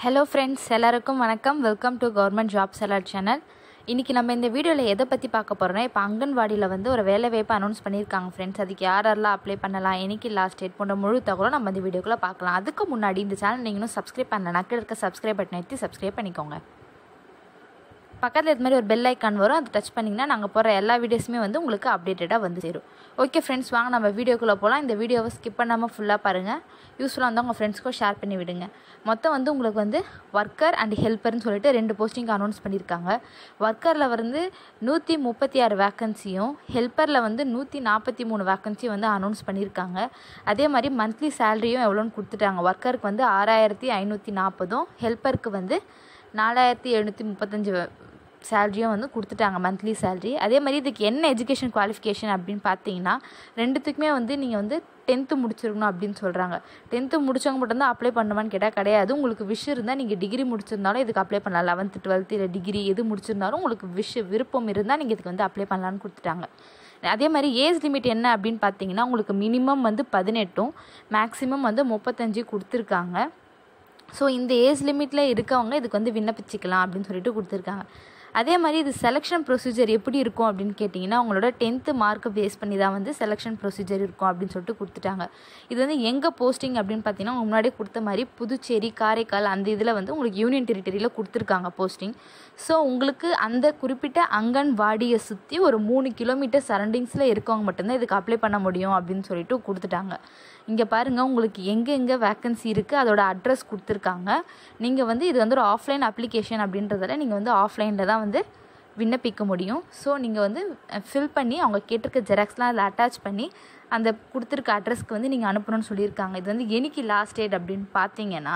hello friends எல்லாருக்கும் வணக்கம் welcome to government job seller channel இன்றைக்கி நம்ம இந்த வீடியோவில் எதை பற்றி பார்க்க போகிறோம்னா இப்போ அங்கன்வாடியில் வந்து ஒரு வேலை வாய்ப்பு அனௌன்ஸ் பண்ணியிருக்காங்க ஃப்ரெண்ட்ஸ் அதுக்கு யார் யாரெல்லாம் அப்ளை பண்ணலாம் என்னைக்கு லாஸ்ட் டேட் போன்ற முழு தகவலும் நம்ம இந்த வீடியோக்குள்ளே பார்க்கலாம் அதுக்கு முன்னாடி இந்த சேனல் நீங்கள் இன்னும் சப்ஸ்கிரைப் பண்ணலனா கீழே இருக்க சப்ஸ்கிரைப் பட்டன் எடுத்து சப்ஸ்கிரைப் பண்ணிக்கோங்க பக்கத்தில் இது மாதிரி ஒரு பெல் ஐக்கான் வரும் அதை டச் பண்ணிங்கன்னா நாங்கள் போகிற எல்லா வீடியோஸுமே வந்து உங்களுக்கு அப்டேட்டடாக வந்து சேரும் ஓகே ஃப்ரெண்ட்ஸ் வாங்க நம்ம வீடியோக்குள்ளே போகலாம் இந்த வீடியோவை ஸ்கிப் பண்ணாமல் ஃபுல்லாக பாருங்கள் யூஸ்ஃபுல்லாக இருந்தால் உங்கள் ஃப்ரெண்ட்ஸ்க்கும் ஷேர் பண்ணி விடுங்க மொத்தம் வந்து உங்களுக்கு வந்து ஒர்க்கர் அண்ட் ஹெல்ப்பர்னு சொல்லிட்டு ரெண்டு போஸ்டிங் அனௌன்ஸ் பண்ணியிருக்காங்க ஒர்க்கரில் வந்து நூற்றி முப்பத்தி ஆறு வேக்கன்சியும் ஹெல்ப்பரில் வந்து நூற்றி நாற்பத்தி மூணு வேக்கன்சியும் வந்து அனௌன்ஸ் பண்ணியிருக்காங்க அதே மாதிரி மந்த்லி சேலரியும் எவ்வளோன்னு கொடுத்துட்டாங்க ஒர்க்கருக்கு வந்து ஆறாயிரத்தி ஐநூற்றி நாற்பதும் ஹெல்ப்பருக்கு வந்து நாலாயிரத்தி எழுநூற்றி முப்பத்தஞ்சு சேலரியும் வந்து கொடுத்துட்டாங்க மந்த்லி சேலரி அதே மாதிரி இதுக்கு என்ன எஜுகேஷன் குவாலிஃபிகேஷன் அப்படின்னு பார்த்தீங்கன்னா ரெண்டுத்துக்குமே வந்து நீங்கள் வந்து டென்த்து முடிச்சிருக்கணும் அப்படின்னு சொல்கிறாங்க டென்த்து முடிச்சவங்க மட்டும்தான் அப்ளை பண்ணுவான்னு கேட்டால் கிடையாது உங்களுக்கு விஷ் இருந்தால் நீங்கள் டிகிரி முடிச்சிருந்தாலும் இதுக்கு அப்ளை பண்ணலாம் லெவன்த்து டுவெல்த்து இல்லை டிகிரி எது முடிச்சிருந்தாலும் உங்களுக்கு விஷ் விருப்பம் இருந்தால் நீங்கள் இதுக்கு வந்து அப்ளை பண்ணலான்னு கொடுத்துட்டாங்க அதே மாதிரி ஏஜ் லிமிட் என்ன அப்படின்னு பார்த்தீங்கன்னா உங்களுக்கு மினிமம் வந்து பதினெட்டும் மேக்ஸிமம் வந்து முப்பத்தஞ்சு கொடுத்துருக்காங்க ஸோ இந்த ஏஜ் லிமிட்டில் இருக்கவங்க இதுக்கு வந்து விண்ணப்பிச்சிக்கலாம் அப்படின்னு சொல்லிட்டு கொடுத்துருக்காங்க அதே மாதிரி இது செலெக்ஷன் ப்ரொசீஜர் எப்படி இருக்கும் அப்படின்னு கேட்டிங்கன்னா அவங்களோட டென்த்து மார்க்கை பேஸ் பண்ணி தான் வந்து செலெக்ஷன் ப்ரொசீஜர் இருக்கும் அப்படின்னு சொல்லிட்டு கொடுத்துட்டாங்க இது வந்து எங்கே போஸ்டிங் அப்படின்னு பார்த்தீங்கன்னா அவங்க முன்னாடியே கொடுத்த மாதிரி புதுச்சேரி காரைக்கால் அந்த இதில் வந்து உங்களுக்கு யூனியன் டெரிட்டரியில் கொடுத்துருக்காங்க போஸ்டிங் ஸோ உங்களுக்கு அந்த குறிப்பிட்ட அங்கன்வாடியை சுற்றி ஒரு மூணு கிலோமீட்டர் சரௌண்டிங்ஸில் இருக்கவங்க மட்டும்தான் இதுக்கு அப்ளை பண்ண முடியும் அப்படின்னு சொல்லிட்டு கொடுத்துட்டாங்க இங்கே பாருங்கள் உங்களுக்கு எங்கே எங்கே வேக்கன்சி இருக்குது அதோட அட்ரஸ் கொடுத்துருக்காங்க நீங்கள் வந்து இது வந்து ஒரு ஆஃப்லைன் அப்ளிகேஷன் அப்படின்றதால நீங்கள் வந்து ஆஃப்லைனில் தான் வந்து விண்ணப்பிக்க முடியும் ஸோ நீங்கள் வந்து ஃபில் பண்ணி அவங்க கேட்டிருக்க ஜெராக்ஸ்லாம் அதில் அட்டாச் பண்ணி அந்த கொடுத்துருக்க அட்ரஸ்க்கு வந்து நீங்கள் அனுப்பணும்னு சொல்லியிருக்காங்க இது வந்து என்னைக்கு லாஸ்ட் டேட் அப்படின்னு பார்த்தீங்கன்னா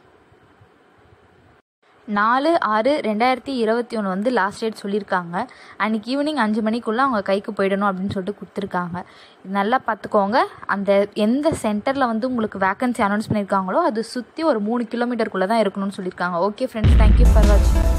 நாலு ஆறு ரெண்டாயிரத்தி இருபத்தி ஒன்று வந்து லாஸ்ட் டேட் சொல்லியிருக்காங்க அன்றைக்கி ஈவினிங் அஞ்சு மணிக்குள்ளே அவங்க கைக்கு போயிடணும் அப்படின்னு சொல்லிட்டு கொடுத்துருக்காங்க இது நல்லா பார்த்துக்கோங்க அந்த எந்த சென்டரில் வந்து உங்களுக்கு வேக்கன்சி அனௌன்ஸ் பண்ணியிருக்காங்களோ அது சுற்றி ஒரு மூணு கிலோமீட்டருக்குள்ளே தான் இருக்கணும்னு சொல்லியிருக்காங்க ஓகே ஃப்ரெண்ட்ஸ் தேங்க்யூ ஃபார் வாட்சிங்